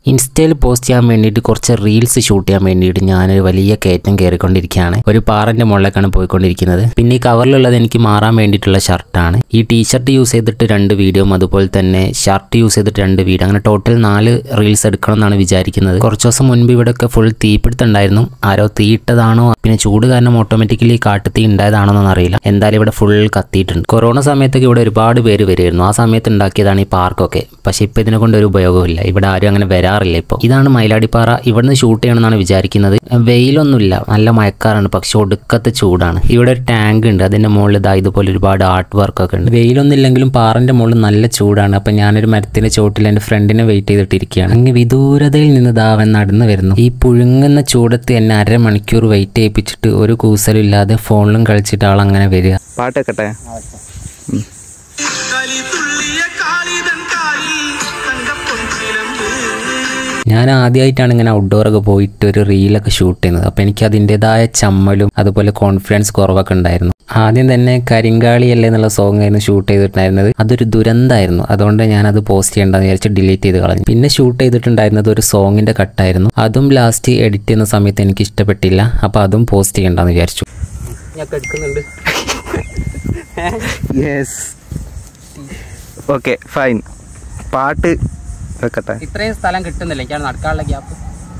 ഇൻസ്റ്റയിൽ പോസ്റ്റ് ചെയ്യാൻ വേണ്ടിയിട്ട് കുറച്ച് റീൽസ് ഷൂട്ട് ചെയ്യാൻ വേണ്ടിയിട്ട് ഞാനൊരു വലിയ കയറ്റം കയറിക്കൊണ്ടിരിക്കുകയാണ് ഒരു പാറന്റെ മുകളിലേക്കാണ് പോയിക്കൊണ്ടിരിക്കുന്നത് പിന്നെ ഈ കവറിലുള്ളത് എനിക്ക് മാറാൻ വേണ്ടിയിട്ടുള്ള ഷർട്ടാണ് ഈ ടീഷർട്ട് യൂസ് ചെയ്തിട്ട് രണ്ട് വീഡിയോയും അതുപോലെ തന്നെ ഷർട്ട് യൂസ് ചെയ്തിട്ട് രണ്ട് വീഡിയോ അങ്ങനെ ടോട്ടൽ നാല് റീൽസ് എടുക്കണം എന്നാണ് വിചാരിക്കുന്നത് കുറച്ച് ദിവസം മുൻപ് ഇവിടെയൊക്കെ ഫുൾ തീപിടുത്തുണ്ടായിരുന്നു ആരോ തീയിട്ടതാണോ പിന്നെ ചൂട് കാരണം ഓട്ടോമാറ്റിക്കലി കാട്ടുതീ ഉണ്ടായതാണോ എന്നൊന്നും അറിയില്ല എന്തായാലും ഇവിടെ ഫുൾ കത്തിയിട്ടുണ്ട് കൊറോണ സമയത്തൊക്കെ ഇവിടെ ഒരുപാട് പേര് വരുമായിരുന്നു ആ സമയത്ത് ഉണ്ടാക്കിയതാണ് ഈ പാർക്കൊക്കെ പക്ഷെ ഇപ്പൊ ഇതിനെ കൊണ്ട് ഒരു ഉപയോഗമില്ല ഇവിടെ ആരും അങ്ങനെ വരാറില്ല ഇപ്പോൾ ഇതാണ് മയിലാടിപ്പാറ ഇവിടുന്ന് ഷൂട്ട് ചെയ്യണമെന്നാണ് വിചാരിക്കുന്നത് വെയിലൊന്നുമില്ല നല്ല മഴക്കാറാണ് പക്ഷെ ഒടുക്കത്തെ ചൂടാണ് ഇവിടെ ഒരു ടാങ്ക് ഉണ്ട് അതിന്റെ മുകളിൽ ഇതാ ഇതുപോലെ ഒരുപാട് ആർട്ട് വർക്ക് ഒക്കെ ഉണ്ട് വെയിലൊന്നും ഇല്ലെങ്കിലും പാറന്റെ മുകളിൽ നല്ല ചൂടാണ് അപ്പൊ ഞാനൊരു മരത്തിന്റെ ചോട്ടിൽ എന്റെ ഫ്രണ്ടിനെ വെയിറ്റ് ചെയ്തിട്ടിരിക്കുകയാണ് അങ്ങ് വിദൂരതയിൽ നിന്ന് ദാവൻ നടന്നു വരുന്നു ഈ പുഴുങ്ങുന്ന ചൂടത്ത് എന്നെ അരമണിക്കൂർ വെയിറ്റ് ചെയ്യിപ്പിച്ചിട്ട് ഒരു കൂസലും ഇല്ലാതെ ഫോണിലും കളിച്ചിട്ട് ആൾ അങ്ങനെ വരിക പാട്ട് വെക്കട്ടെ കളി തുള്ളിയ കാളിതൻ കാലിൽ തങ്കപ്പൊൻചിലമ്പ് ഞാൻ ആദ്യമായിട്ടാണ് ഇങ്ങനെ ഔട്ട്ഡോറൊക്കെ പോയിട്ട് ഒരു റീലൊക്കെ ഷൂട്ട് ചെയ്യുന്നത് അപ്പോൾ എനിക്ക് അതിൻ്റെതായ ചമ്മലും അതുപോലെ കോൺഫിഡൻസ് കുറവൊക്കെ ഉണ്ടായിരുന്നു ആദ്യം തന്നെ കരിങ്കാളിയല്ലേ എന്നുള്ള സോങ് ആയിരുന്നു ഷൂട്ട് ചെയ്തിട്ടുണ്ടായിരുന്നത് അതൊരു ദുരന്തമായിരുന്നു അതുകൊണ്ട് ഞാൻ അത് പോസ്റ്റ് ചെയ്യേണ്ടെന്ന് വിചാരിച്ച് ഡിലീറ്റ് ചെയ്ത് കളഞ്ഞു പിന്നെ ഷൂട്ട് ചെയ്തിട്ടുണ്ടായിരുന്നത് ഒരു സോങ്ങിൻ്റെ കട്ടായിരുന്നു അതും ലാസ്റ്റ് എഡിറ്റ് ചെയ്യുന്ന സമയത്ത് എനിക്ക് ഇഷ്ടപ്പെട്ടില്ല അപ്പോൾ അതും പോസ്റ്റ് ചെയ്യേണ്ടെന്ന് വിചാരിച്ചു ഞാൻ എടുക്കുന്നുണ്ട് യെസ് ഓക്കെ ഫൈൻ പാട്ട് വെക്കട്ടെ ഇത്രയും സ്ഥലം കിട്ടുന്നില്ല എനിക്കാണ് നടക്കാനുള്ള ഗ്യാപ്പ്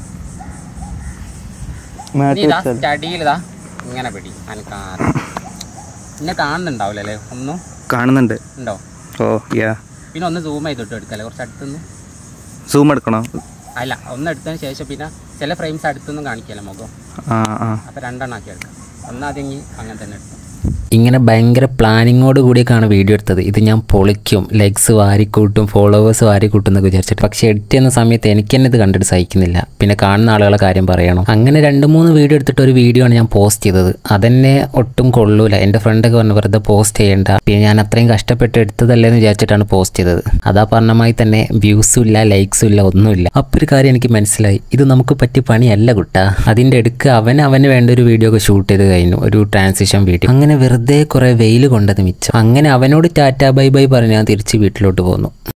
മാറ്റി ഇതാ വെച്ചാൽ സ്റ്റഡിയിൽ ഇതാ ഇങ്ങനെ പിടി അനക്കാതെ എന്നെ കാണുന്നുണ്ടാവില്ല അല്ലേ ഒന്നും കാണുന്നുണ്ട് ഉണ്ടോ ഓ യാ പിന്നെ ഒന്ന് സൂം ചെയ്തിട്ട് എടുക്കല്ലേ കുറച്ച് അടുത്തുനിന്ന് സൂം എടുക്കണോ അല്ല ഒന്ന് എടുത്തതിന് ശേഷം പിന്നെ ചില ഫ്രെയിംസ് അടുത്തൊന്നും കാണിക്കല്ല മുഖം ആ ആ അപ്പോൾ രണ്ടെണ്ണം ആക്കി എടുക്കാം ഒന്നാദ്യം ഇനി അങ്ങനെ തന്നെ എടുക്കാം ഇങ്ങനെ ഭയങ്കര പ്ലാനിങ്ങോട് കൂടിയൊക്കെയാണ് വീഡിയോ എടുത്തത് ഇത് ഞാൻ പൊളിക്കും ലൈക്സ് വാരിക്കൂട്ടും ഫോളോവേഴ്സ് വാരിക്കൂട്ടും എന്നൊക്കെ വിചാരിച്ചിട്ട് പക്ഷേ എഡിറ്റ് ചെയ്യുന്ന സമയത്ത് എനിക്ക് തന്നെ ഇത് കണ്ടിട്ട് സഹിക്കുന്നില്ല പിന്നെ കാണുന്ന ആളുകളെ കാര്യം പറയണം അങ്ങനെ രണ്ട് മൂന്ന് വീഡിയോ എടുത്തിട്ട് ഒരു വീഡിയോ ആണ് ഞാൻ പോസ്റ്റ് ചെയ്തത് അതെന്നെ ഒട്ടും കൊള്ളൂല എൻ്റെ ഫ്രണ്ടൊക്കെ പറഞ്ഞു വെറുതെ പോസ്റ്റ് ചെയ്യേണ്ട പിന്നെ ഞാൻ അത്രയും കഷ്ടപ്പെട്ട് എടുത്തതല്ലേ എന്ന് വിചാരിച്ചിട്ടാണ് പോസ്റ്റ് ചെയ്തത് അതാ പറഞ്ഞമായി തന്നെ വ്യൂസും ഇല്ല ലൈക്സും ഇല്ല ഒന്നുമില്ല അപ്പോൾ ഒരു കാര്യം എനിക്ക് മനസ്സിലായി ഇത് നമുക്ക് പറ്റിയ പണിയല്ല കുട്ടാ അതിൻ്റെ അടുക്ക് അവൻ അവന് വേണ്ട ഒരു വീഡിയോ ഒക്കെ ഷൂട്ട് ചെയ്ത് കഴിഞ്ഞു ഒരു ട്രാൻസിഷൻ വീഡിയോ അങ്ങനെ വെറുതെ കുറേ വെയിൽ കൊണ്ടത് മിച്ചം അങ്ങനെ അവനോട് ടാറ്റ ബൈ ബൈ പറഞ്ഞ് ഞാൻ തിരിച്ച് വീട്ടിലോട്ട് പോന്നു